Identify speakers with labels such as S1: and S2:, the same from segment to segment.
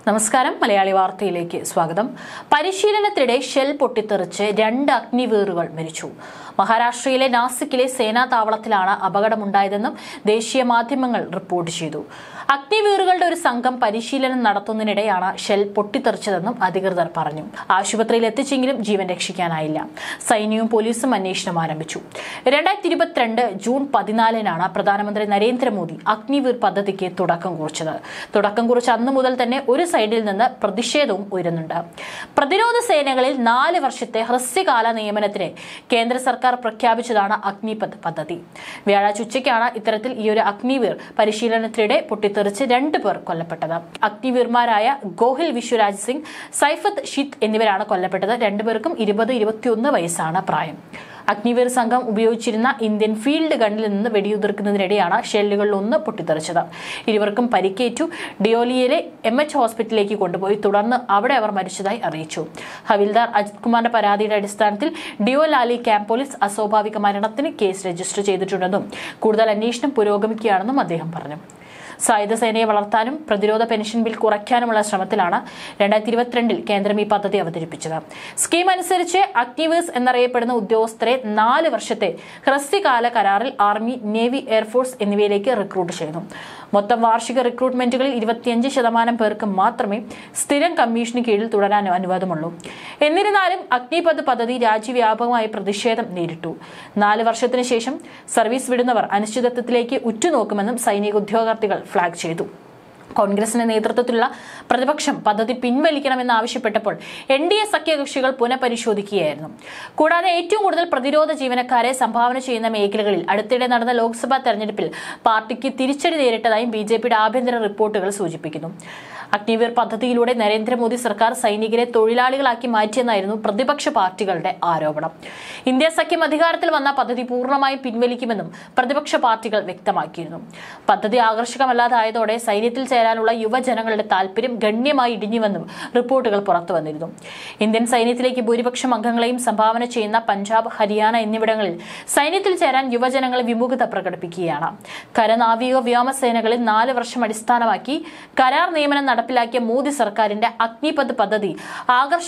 S1: നമസ്കാരം മലയാളി വാർത്തയിലേക്ക് സ്വാഗതം പരിശീലനത്തിനിടെ ഷെൽ പൊട്ടിത്തെറിച്ച് രണ്ട് അഗ്നിവീറുകൾ മരിച്ചു മഹാരാഷ്ട്രയിലെ നാസിക്കിലെ സേനാ താവളത്തിലാണ് അപകടമുണ്ടായതെന്നും ദേശീയ മാധ്യമങ്ങൾ റിപ്പോർട്ട് ചെയ്തു അഗ്നിവീറുകളുടെ ഒരു സംഘം പരിശീലനം നടത്തുന്നതിനിടെയാണ് ഷെൽ പൊട്ടിത്തെറിച്ചതെന്നും അധികൃതർ പറഞ്ഞു ആശുപത്രിയിൽ എത്തിച്ചെങ്കിലും ജീവൻ രക്ഷിക്കാനായില്ല സൈന്യവും പോലീസും അന്വേഷണം ആരംഭിച്ചു രണ്ടായിരത്തി ഇരുപത്തിരണ്ട് ജൂൺ പതിനാലിനാണ് പ്രധാനമന്ത്രി നരേന്ദ്രമോദി അഗ്നിവീർ പദ്ധതിക്ക് തുടക്കം കുറിച്ചത് തുടക്കം കുറിച്ച അന്നു മുതൽ തന്നെ ഒരു സൈഡിൽ നിന്ന് പ്രതിഷേധവും ഉയരുന്നുണ്ട് പ്രതിരോധ സേനകളിൽ നാല് വർഷത്തെ ഹ്രസ്വകാല നിയമനത്തിന് കേന്ദ്ര സർക്കാർ പ്രഖ്യാപിച്ചതാണ് അഗ്നിപത് പദ്ധതി വ്യാഴാഴ്ച ഉച്ചയ്ക്കാണ് ഇത്തരത്തിൽ ഈ ഒരു അഗ്നിവീർ പരിശീലനത്തിനിടെ പൊട്ടിത്തെറിച്ച് രണ്ടു പേർ കൊല്ലപ്പെട്ടത് അഗ്നിവീർമാരായ ഗോഹിൽ വിശ്വരാജ് സിംഗ് സൈഫത്ത് ഷിത്ത് എന്നിവരാണ് കൊല്ലപ്പെട്ടത് രണ്ടുപേർക്കും ഇരുപത് ഇരുപത്തിയൊന്ന് വയസ്സാണ് പ്രായം അഗ്നിവീർ സംഘം ഉപയോഗിച്ചിരുന്ന ഇന്ത്യൻ ഫീൽഡ് ഗണ്ണിൽ നിന്ന് വെടിയുതിർക്കുന്നതിനിടെയാണ് ഷെല്ലുകളിൽ ഒന്ന് പൊട്ടിത്തെറിച്ചത് ഇരുവർക്കും പരിക്കേറ്റു ഡിയോലിയയിലെ എം എച്ച് ഹോസ്പിറ്റലിലേക്ക് കൊണ്ടുപോയി തുടർന്ന് അവിടെ അവർ മരിച്ചതായി അറിയിച്ചു ഹവിൽദാർ അജിത് കുമാറിന്റെ പരാതിയുടെ അടിസ്ഥാനത്തിൽ ഡിയോലാലി ക്യാമ്പ് പോലീസ് അസ്വാഭാവിക മരണത്തിന് കേസ് രജിസ്റ്റർ ചെയ്തിട്ടുണ്ടെന്നും കൂടുതൽ അന്വേഷണം പുരോഗമിക്കുകയാണെന്നും അദ്ദേഹം പറഞ്ഞു സായുധ സേനയെ വളർത്താനും പ്രതിരോധ പെൻഷൻ ബിൽ കുറയ്ക്കാനുമുള്ള ശ്രമത്തിലാണ് രണ്ടായിരത്തി ഇരുപത്തിരണ്ടിൽ കേന്ദ്രം ഈ പദ്ധതി അവതരിപ്പിച്ചത് സ്കീം അനുസരിച്ച് അഗ്നിവേഴ്സ് എന്നറിയപ്പെടുന്ന ഉദ്യോഗസ്ഥരെ നാല് വർഷത്തെ ഹ്രസ്വകാല കരാറിൽ ആർമി നേവി എയർഫോഴ്സ് എന്നിവയിലേക്ക് റിക്രൂട്ട് ചെയ്യുന്നു മൊത്തം വാർഷിക റിക്രൂട്ട്മെന്റുകളിൽ ഇരുപത്തിയഞ്ച് ശതമാനം പേർക്ക് മാത്രമേ സ്ഥിരം കമ്മീഷന് കീഴിൽ തുടരാൻ അനുവാദമുള്ളൂ എന്നിരുന്നാലും അഗ്നിപഥ് പദ്ധതി രാജ്യവ്യാപകമായി പ്രതിഷേധം നേരിട്ടു നാല് വർഷത്തിന് ശേഷം സർവീസ് വിടുന്നവർ അനിശ്ചിതത്വത്തിലേക്ക് ഉറ്റുനോക്കുമെന്നും സൈനിക ഉദ്യോഗാർത്ഥികൾ ഫ്ളാഗ് ചെയ്തു കോൺഗ്രസിന്റെ നേതൃത്വത്തിലുള്ള പ്രതിപക്ഷം പദ്ധതി പിൻവലിക്കണമെന്ന് ആവശ്യപ്പെട്ടപ്പോൾ എൻ ഡി എ സഖ്യകക്ഷികൾ പുനഃപരിശോധിക്കുകയായിരുന്നു കൂടാതെ ഏറ്റവും കൂടുതൽ പ്രതിരോധ ജീവനക്കാരെ സംഭാവന ചെയ്യുന്ന മേഖലകളിൽ അടുത്തിടെ നടന്ന ലോക്സഭാ തെരഞ്ഞെടുപ്പിൽ പാർട്ടിക്ക് തിരിച്ചടി നേരിട്ടതായും ബി ജെ പിയുടെ ആഭ്യന്തര റിപ്പോർട്ടുകൾ സൂചിപ്പിക്കുന്നു അഗ്നിവീർ പദ്ധതിയിലൂടെ നരേന്ദ്രമോദി സർക്കാർ സൈനികരെ തൊഴിലാളികളാക്കി മാറ്റിയെന്നായിരുന്നു പ്രതിപക്ഷ പാർട്ടികളുടെ ആരോപണം ഇന്ത്യ സഖ്യം അധികാരത്തിൽ വന്ന പദ്ധതി പൂർണ്ണമായും പിൻവലിക്കുമെന്നും പ്രതിപക്ഷ പാർട്ടികൾ വ്യക്തമാക്കിയിരുന്നു പദ്ധതി ആകർഷകമല്ലാതായതോടെ സൈന്യത്തിൽ ചേരാനുള്ള യുവജനങ്ങളുടെ താൽപര്യം ഗണ്യമായി ഇടിഞ്ഞുവെന്നും റിപ്പോർട്ടുകൾ പുറത്തു വന്നിരുന്നു ഇന്ത്യൻ സൈന്യത്തിലേക്ക് ഭൂരിപക്ഷം അംഗങ്ങളെയും സംഭാവന ചെയ്യുന്ന പഞ്ചാബ് ഹരിയാന എന്നിവിടങ്ങളിൽ സൈന്യത്തിൽ ചേരാൻ യുവജനങ്ങൾ വിമുഖത പ്രകടിപ്പിക്കുകയാണ് കരനാവിക വ്യോമസേനകളിൽ നാല് വർഷം അടിസ്ഥാനമാക്കി കരാർ നിയമനം നടപ്പിലാക്കിയ മോദി സർക്കാരിന്റെ അഗ്നിപഥ് പദ്ധതി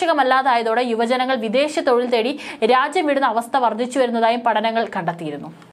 S1: ആകർഷകമല്ലാതായതോടെ യുവജനങ്ങൾ വിദേശ തൊഴിൽ തേടി രാജ്യം വിടുന്ന അവസ്ഥ വർദ്ധിച്ചു വരുന്നതായും പഠനങ്ങൾ കണ്ടെത്തിയിരുന്നു